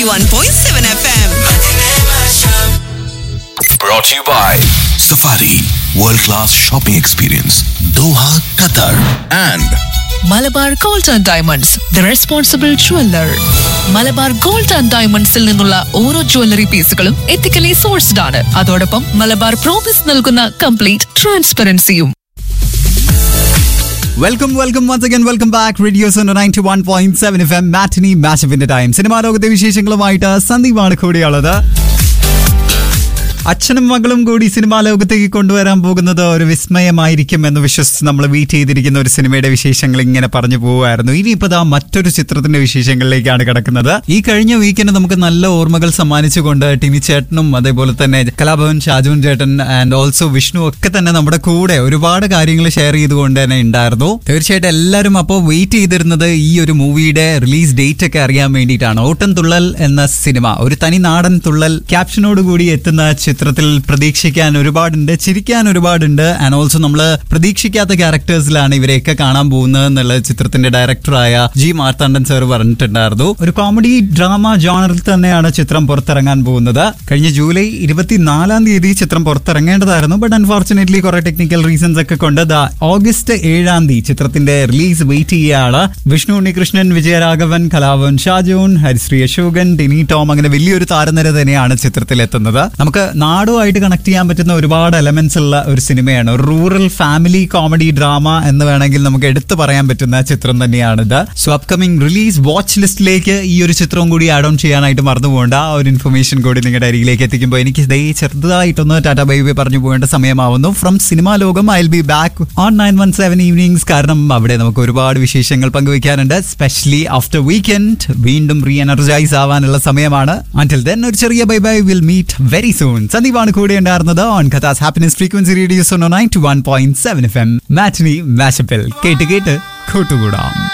91.7 FM. Brought to you by Safari World Class Shopping Experience Doha, Qatar and Malabar gold and diamonds the responsible jeweller Malabar gold and ഡയമണ്ട്സിൽ നിന്നുള്ള ഓരോ jewellery പീസുകളും ethically sourced ആണ് അതോടൊപ്പം Malabar promise നൽകുന്ന complete ട്രാൻസ്പെറൻസിയും welcome welcome once again welcome back radio Suno ninety one point seven F M matinee മാച്ചപ്പിന്റെ time cinema ലോകത്തെ വിശേഷങ്ങളുമായിട്ട് സന്ദീപാണ് കൂടിയുള്ളത് അച്ഛനും മകളും കൂടി സിനിമാ ലോകത്തേക്ക് കൊണ്ടുവരാൻ പോകുന്നത് ഒരു വിസ്മയമായിരിക്കും എന്ന് വിശ്വസിച്ച് നമ്മൾ വെയിറ്റ് ചെയ്തിരിക്കുന്ന ഒരു സിനിമയുടെ വിശേഷങ്ങൾ ഇങ്ങനെ പറഞ്ഞു പോവുമായിരുന്നു ഇനിയിപ്പോ ദാ മറ്റൊരു ചിത്രത്തിന്റെ വിശേഷങ്ങളിലേക്കാണ് കിടക്കുന്നത് ഈ കഴിഞ്ഞ വീക്കെൻഡ് നമുക്ക് നല്ല ഓർമ്മകൾ സമ്മാനിച്ചുകൊണ്ട് ടിനി ചേട്ടനും അതേപോലെ തന്നെ കലാഭവൻ ഷാജുൻ ചേട്ടൻ ആൻഡ് ഓൾസോ വിഷ്ണു ഒക്കെ തന്നെ നമ്മുടെ കൂടെ ഒരുപാട് കാര്യങ്ങൾ ഷെയർ ചെയ്തുകൊണ്ട് തന്നെ ഉണ്ടായിരുന്നു തീർച്ചയായിട്ടും എല്ലാവരും അപ്പോൾ വെയിറ്റ് ചെയ്തിരുന്നത് ഈ ഒരു മൂവിയുടെ റിലീസ് ഡേറ്റ് ഒക്കെ അറിയാൻ വേണ്ടിയിട്ടാണ് ഓട്ടം തുള്ളൽ എന്ന സിനിമ ഒരു തനി നാടൻ തുള്ളൽ ക്യാപ്ഷനോട് കൂടി എത്തുന്ന ചിത്രത്തിൽ പ്രതീക്ഷിക്കാൻ ഒരുപാടുണ്ട് ചിരിക്കാൻ ഒരുപാടുണ്ട് ആൻഡ് ഓൾസോ നമ്മൾ പ്രതീക്ഷിക്കാത്ത ക്യാരക്ടേഴ്സിലാണ് ഇവരെയൊക്കെ കാണാൻ പോകുന്നത് എന്നുള്ള ചിത്രത്തിന്റെ ഡയറക്ടറായ ജി മാർത്താണ്ഡൻ സാർ പറഞ്ഞിട്ടുണ്ടായിരുന്നു ഒരു കോമഡി ഡ്രാമ ജോണറിൽ തന്നെയാണ് ചിത്രം പുറത്തിറങ്ങാൻ പോകുന്നത് കഴിഞ്ഞ ജൂലൈ ഇരുപത്തിനാലാം തീയതി ചിത്രം പുറത്തിറങ്ങേണ്ടതായിരുന്നു ബട്ട് അൺഫോർച്ചുനേറ്റ്ലി കുറെ ടെക്നിക്കൽ റീസൺസ് ഒക്കെ കൊണ്ട് ദാ ഓഗസ്റ്റ് ഏഴാം തീയതി ചിത്രത്തിന്റെ റിലീസ് വെയിറ്റ് ചെയ്യുകയാണ് വിഷ്ണു ഉണ്ണികൃഷ്ണൻ വിജയരാഘവൻ കലാവൻ ഷാജോൺ ഹരിശ്രീ അശോകൻ ടിനി ടോം അങ്ങനെ വലിയൊരു താരനിര തന്നെയാണ് ചിത്രത്തിൽ എത്തുന്നത് നമുക്ക് നാടുമായിട്ട് കണക്ട് ചെയ്യാൻ പറ്റുന്ന ഒരുപാട് എലമെന്റ്സ് ഉള്ള ഒരു സിനിമയാണ് ഒരു റൂറൽ ഫാമിലി കോമഡി ഡ്രാമ എന്ന് വേണമെങ്കിൽ നമുക്ക് എടുത്തു പറയാൻ പറ്റുന്ന ചിത്രം തന്നെയാണിത് സോ അപ്കമിംഗ് റിലീസ് വാച്ച് ലിസ്റ്റിലേക്ക് ഈ ഒരു ചിത്രവും കൂടി ആഡ് ഓൺ ചെയ്യാനായിട്ട് മറന്നു പോകേണ്ട ആ ഒരു ഇൻഫർമേഷൻ കൂടി നിങ്ങളുടെ അരികിലേക്ക് എത്തിക്കുമ്പോൾ എനിക്ക് ദേ ചെറുതായിട്ടൊന്ന് ടാറ്റ ബൈ ബൈ പറഞ്ഞു പോകേണ്ട സമയമാവുന്നു ഫ്രം സിനിമാ ലോകം I be back on nine one seven evenings കാരണം അവിടെ നമുക്ക് ഒരുപാട് വിശേഷങ്ങൾ പങ്കുവയ്ക്കാനുണ്ട് സ്പെഷ്യലി ആഫ്റ്റർ വീക്കെൻഡ് വീണ്ടും റീ എനർജൈസ് ആവാനുള്ള സമയമാണ് അൻറ്റിൽ ദെൻ ഒരു ചെറിയ bye bye will meet very soon സന്ദീപാണ് കൂടെ ഉണ്ടായിരുന്നത് ഓൺ കഥാസ് happiness frequency radio Suno nine two one point seven F M matinee മാഷപ്പിൽ കേട്ട് കേട്ട് കൂട്ടുകൂടാം